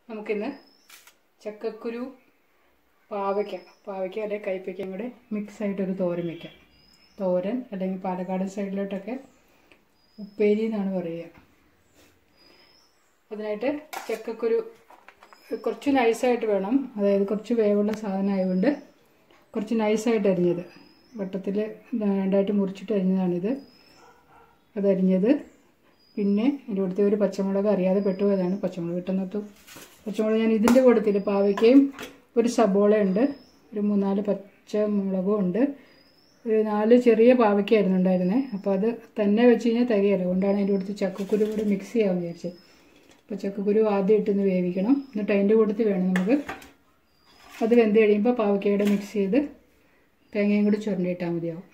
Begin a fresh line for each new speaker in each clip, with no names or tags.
നമുക്കിന്ന് ചക്കക്കുരു പാവയ്ക്ക പാവയ്ക്ക അല്ലെങ്കിൽ കയ്പ്പയ്ക്കയും കൂടെ മിക്സ് ആയിട്ടൊരു തോരൻ വയ്ക്കാം തോരൻ അല്ലെങ്കിൽ പാലക്കാട് സൈഡിലോട്ടൊക്കെ ഉപ്പേരി എന്നാണ് പറയുക അതിനായിട്ട് ചക്കക്കുരു കുറച്ച് നൈസായിട്ട് വേണം അതായത് കുറച്ച് വേവുള്ള സാധനം ആയതുകൊണ്ട് കുറച്ച് നൈസായിട്ട് അരിഞ്ഞത് വട്ടത്തിൽ രണ്ടായിട്ട് മുറിച്ചിട്ട് അരിഞ്ഞതാണിത് അതരിഞ്ഞത് പിന്നെ എൻ്റെ കൂട്ടത്തിൽ ഒരു പച്ചമുളക് അറിയാതെ പെട്ടുപോയതാണ് പച്ചമുളക് കിട്ടുന്നത് പച്ചമുളക് ഞാൻ ഇതിൻ്റെ കൂട്ടത്തിൽ പാവയ്ക്കയും ഒരു സബോള ഉണ്ട് ഒരു മൂന്നാല് പച്ചമുളകും ഉണ്ട് ഒരു നാല് ചെറിയ പാവയ്ക്കായിരുന്നു ഉണ്ടായിരുന്നത് അപ്പോൾ അത് തന്നെ വെച്ച് കഴിഞ്ഞാൽ തികയല്ല അതുകൊണ്ടാണ് അതിൻ്റെ കൂട്ടത്തിൽ ചക്കക്കുരു കൂടി മിക്സ് ചെയ്യാമെന്ന് വിചാരിച്ചത് അപ്പോൾ ചക്കക്കുരു ആദ്യം ഇട്ടൊന്ന് വേവിക്കണം എന്നിട്ട് അതിൻ്റെ കൂട്ടത്തിൽ വേണം നമുക്ക് അത് വെന്ത് കഴിയുമ്പോൾ പാവയ്ക്കയുടെ മിക്സ് ചെയ്ത് തേങ്ങയും കൂടി ചുരണ്ടിയിട്ടാൽ മതിയാവും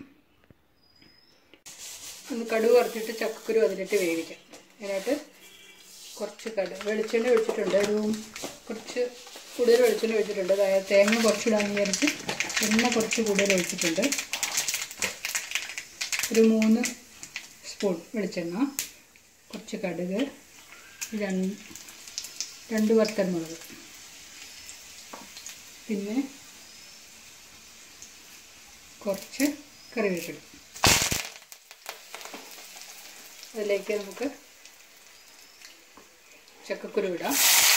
ഒന്ന് കടുക് വറുത്തിട്ട് ചക്കക്കുരു അതിലിട്ട് വേവിക്കാം അതിനായിട്ട് കുറച്ച് കടുക് വെളിച്ചെണ്ണ ഒഴിച്ചിട്ടുണ്ട് ഒരു കുറച്ച് കൂടുതൽ വെളിച്ചെണ്ണ ഒഴിച്ചിട്ടുണ്ട് അതായത് തേങ്ങ കുറച്ചിടാന്ന് വിചാരിച്ച് എണ്ണ കുറച്ച് കൂടുതൽ ഒഴിച്ചിട്ടുണ്ട് ഒരു മൂന്ന് സ്പൂൺ വെളിച്ചെണ്ണ കുറച്ച് കടുക് രണ്ട് രണ്ട് വത്തൽ മുളക് പിന്നെ കുറച്ച് കറിവേപ്പില അതിലേക്ക് നമുക്ക് ചക്കക്കുരു ഇടാം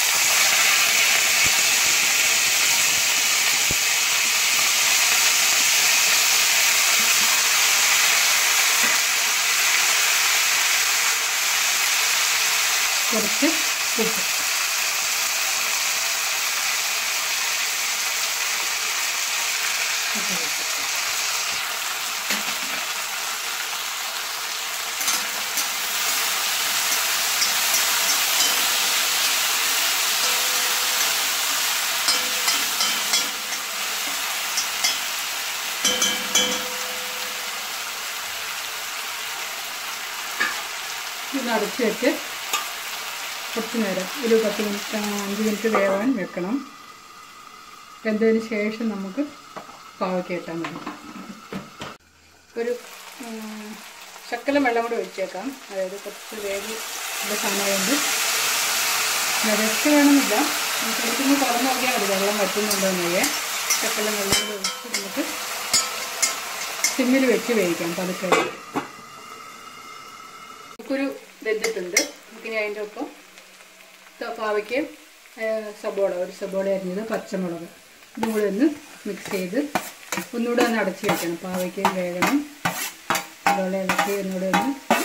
കുറച്ച് ഉപ്പ് ഇത് അടച്ച് വെച്ച് കുറച്ച് നേരം ഒരു പത്ത് മിനിറ്റ് അഞ്ച് മിനിറ്റ് വേവാൻ വെക്കണം വെന്തതിന് ശേഷം നമുക്ക് പാവയ്ക്ക ഇട്ടാൽ മതി ഒരു ശക്കലം വെള്ളം കൂടെ ഒഴിച്ചേക്കാം അതായത് കുറച്ച് വേവ് ഉള്ള സമയമുണ്ട് രക്ഷ വേണമെന്നില്ല ശരിക്കും തുറന്ന് നോക്കിയാൽ മതി വെള്ളം വറ്റുന്നുണ്ടോ എന്നൊക്കെ ശക്കലം വെള്ളം കൂടെ ഒഴിച്ച് നമുക്ക് സിമ്മിൽ വെച്ച് വേവിക്കാം പതുക്കെ ഒരു വെന്തിട്ടുണ്ട് നമുക്കിനി അതിൻ്റെ ഒപ്പം പാവയ്ക്ക് സബോള ഒരു സബോള അരിഞ്ഞത് പച്ചമുളക് ഇതും കൂടെ ഒന്ന് മിക്സ് ചെയ്ത് ഒന്നുകൂടെ ഒന്ന് അടച്ച് വെക്കണം പാവയ്ക്ക് വേകണം സബോള ഇളക്കി ഒന്നുകൂടെ ഒന്ന്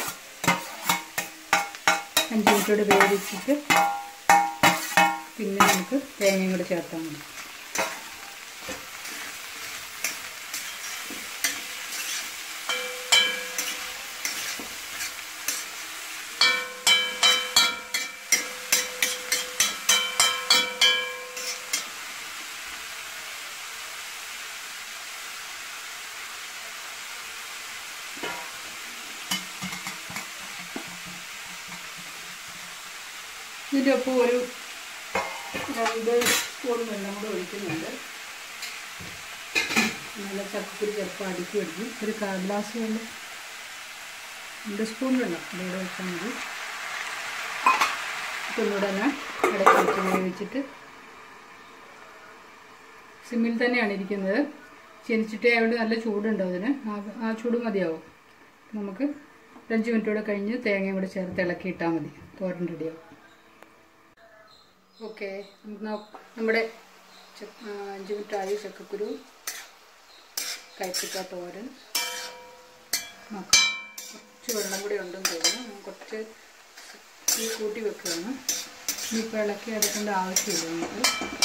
അഞ്ച് മിനിറ്റോട് വേവിച്ചിട്ട് പിന്നെ നമുക്ക് തേങ്ങയും കൂടെ ചേർത്താൽ മതി ഇതിൻ്റെ ഒപ്പം ഒരു രണ്ട് സ്പൂൺ വെള്ളം കൂടെ ഒഴിക്കുന്നുണ്ട് നല്ല ചക്കക്കുരു ചിലപ്പോൾ അടുക്കി വെക്കും ഒരു കാൽ ഗ്ലാസ് വെള്ളം രണ്ട് സ്പൂൺ വെള്ളം ഇതിലൂടെ വെച്ചാൽ മതി ഒന്നുകൂടെ തന്നെ അടക്കി വെച്ച് വേവിച്ചിട്ട് സിമ്മിൽ തന്നെയാണ് ഇരിക്കുന്നത് ചെനിച്ചിട്ടേ ആയതുകൊണ്ട് നല്ല ചൂടുണ്ട് അതിന് ആ ചൂട് മതിയാവും നമുക്ക് അഞ്ച് മിനിറ്റോടെ കഴിഞ്ഞ് തേങ്ങയും കൂടെ ചേർത്ത് ഇളക്കിയിട്ടാൽ മതി തോരൻ റെഡിയാവും ഓക്കെ നമ്മുടെ അഞ്ച് മിനിറ്റായി ചക്കക്കുരു കയ്പ്പിക്ക തോരൻ നോക്കാം കുറച്ച് വെള്ളം കൂടി ഉണ്ടെന്ന് തോന്നുന്നു കുറച്ച് ഈ കൂട്ടി വെക്കുകയാണ് ഇനിയിപ്പോൾ ഇളക്കി എടുക്കേണ്ട ആവശ്യമില്ല നമുക്ക്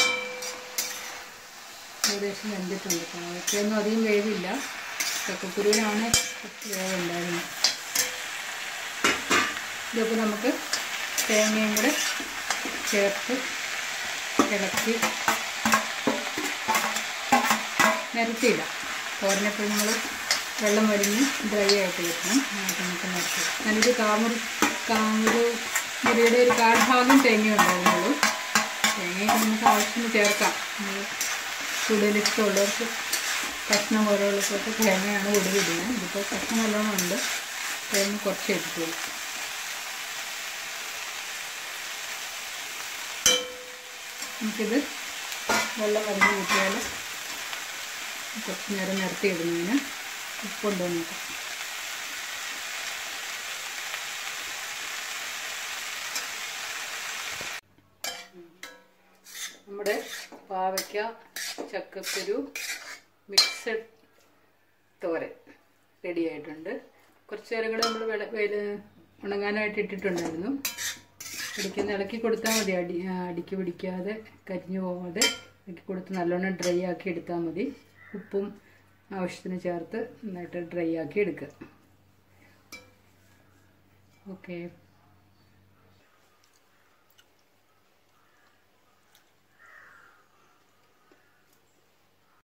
ഏകദേശം വെന്തിട്ടുണ്ട് പാവയ്ക്കൊന്നും അധികം വേവില്ല ചക്കക്കുരുവിനാണ് കുറച്ച് വേവുണ്ടായിരുന്നത് ഇതൊക്കെ നമുക്ക് തേങ്ങയും കൂടെ ചേർത്ത് ഇളക്കി നിരത്തിയിടാം തോരനപ്പോൾ നമ്മൾ വെള്ളം വലിഞ്ഞ് ഡ്രൈ ആയിട്ട് വെക്കണം നമുക്ക് നിരത്തി ഞാനിത് കാമുറി കാമൊരു മുറിയുടെ ഒരു കാൽഭാഗം തേങ്ങ ഉണ്ടായിരുന്നുള്ളൂ തേങ്ങയൊക്കെ നമുക്ക് ആവശ്യത്തിന് ചേർക്കാം കൂടുതൽ ഇഷ്ടമുള്ളവർക്ക് കഷ്ണം ഓരോരുത്തർക്ക് തേങ്ങയാണ് കൂടുതൽ ഇടുന്നത് ഇതിപ്പോൾ കഷ്ണം നല്ലോണം ഉണ്ട് തേങ്ങ കുറച്ച് എടുത്തുള്ളൂ നമുക്കിത് വെള്ളം വലിഞ്ഞ് കിട്ടിയാൽ കുറച്ച് നേരം നിരത്തി ഇടുന്നതിന് ഉപ്പുണ്ടോ എന്ന് നോക്കാം നമ്മുടെ പാവയ്ക്ക ചക്കക്കുരു മിക്സഡ് തോരൻ റെഡി ആയിട്ടുണ്ട് കുറച്ച് നേരം കൂടെ നമ്മൾ വെള വെയിൽ ഉണങ്ങാനായിട്ട് ഇട്ടിട്ടുണ്ടായിരുന്നു ഇടയ്ക്കൊന്ന് ഇളക്കി കൊടുത്താൽ മതി അടി ആ, അടിക്ക് പിടിക്കാതെ കരിഞ്ഞു പോകാതെ ഇളക്കി കൊടുത്ത് നല്ലോണം ഡ്രൈ ആക്കി എടുത്താൽ മതി ഉപ്പും ആവശ്യത്തിന് ചേർത്ത് നന്നായിട്ട് ഡ്രൈ ആക്കി എടുക്കുക ഓക്കെ